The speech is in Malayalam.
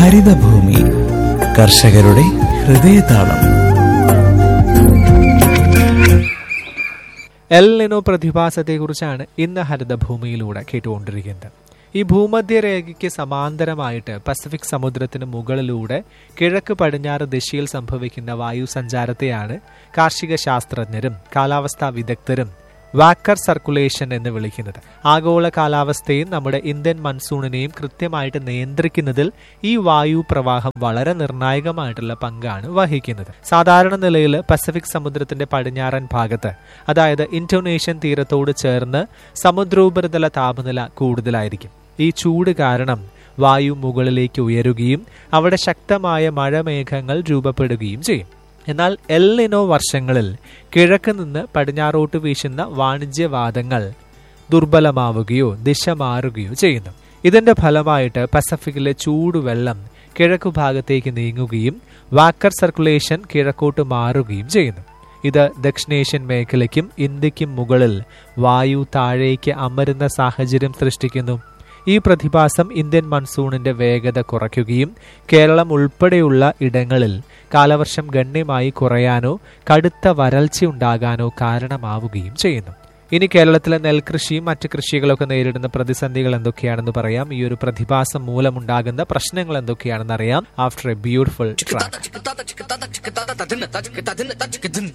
ഹരിതഭൂമി കർഷകരുടെ ഹൃദയതാളം എൽ നിനോ പ്രതിഭാസത്തെക്കുറിച്ചാണ് ഇന്ന് ഹരിതഭൂമിയിലൂടെ കേട്ടുകൊണ്ടിരിക്കുന്നത് ഈ ഭൂമധ്യരേഖയ്ക്ക് സമാന്തരമായിട്ട് പസഫിക് സമുദ്രത്തിന് മുകളിലൂടെ കിഴക്ക് പടിഞ്ഞാറ് ദിശയിൽ സംഭവിക്കുന്ന വായു സഞ്ചാരത്തെയാണ് കാർഷിക ശാസ്ത്രജ്ഞരും കാലാവസ്ഥാ വിദഗ്ധരും വാക്കർ സർക്കുലേഷൻ എന്ന് വിളിക്കുന്നത് ആഗോള കാലാവസ്ഥയും നമ്മുടെ ഇന്ത്യൻ മൺസൂണിനെയും കൃത്യമായിട്ട് നിയന്ത്രിക്കുന്നതിൽ ഈ വായു പ്രവാഹം വളരെ നിർണായകമായിട്ടുള്ള പങ്കാണ് വഹിക്കുന്നത് സാധാരണ നിലയിൽ പസഫിക് സമുദ്രത്തിന്റെ പടിഞ്ഞാറൻ ഭാഗത്ത് അതായത് ഇന്തോനേഷ്യൻ തീരത്തോട് ചേർന്ന് സമുദ്രോപരിതല താപനില കൂടുതലായിരിക്കും ഈ ചൂട് കാരണം വായു മുകളിലേക്ക് ഉയരുകയും അവിടെ ശക്തമായ മഴമേഘങ്ങൾ രൂപപ്പെടുകയും ചെയ്യും എന്നാൽ എല്ലിനോ വർഷങ്ങളിൽ കിഴക്ക് നിന്ന് പടിഞ്ഞാറോട്ട് വീശുന്ന വാണിജ്യവാദങ്ങൾ ദുർബലമാവുകയോ ദിശ മാറുകയോ ചെയ്യുന്നു ഇതിന്റെ ഫലമായിട്ട് പസഫിക്കിലെ ചൂടുവെള്ളം കിഴക്കു ഭാഗത്തേക്ക് നീങ്ങുകയും വാക്കർ സർക്കുലേഷൻ കിഴക്കോട്ട് മാറുകയും ചെയ്യുന്നു ഇത് ദക്ഷിണേഷ്യൻ മേഖലയ്ക്കും ഇന്ത്യക്കും മുകളിൽ വായു താഴേക്ക് അമരുന്ന സാഹചര്യം സൃഷ്ടിക്കുന്നു ഈ പ്രതിഭാസം ഇന്ത്യൻ മൺസൂണിന്റെ വേഗത കുറയ്ക്കുകയും കേരളം ഉൾപ്പെടെയുള്ള ഇടങ്ങളിൽ കാലവർഷം ഗണ്യമായി കുറയാനോ കടുത്ത വരൾച്ചയുണ്ടാകാനോ കാരണമാവുകയും ചെയ്യുന്നു ഇനി കേരളത്തിലെ നെൽകൃഷിയും മറ്റ് കൃഷികളൊക്കെ നേരിടുന്ന പ്രതിസന്ധികൾ എന്തൊക്കെയാണെന്ന് പറയാം ഈ ഒരു പ്രതിഭാസം മൂലമുണ്ടാകുന്ന പ്രശ്നങ്ങൾ എന്തൊക്കെയാണെന്ന് അറിയാം after a beautiful track chickadin, chickadin, chickadin, chickadin, chickadin, chickadin, chickadin,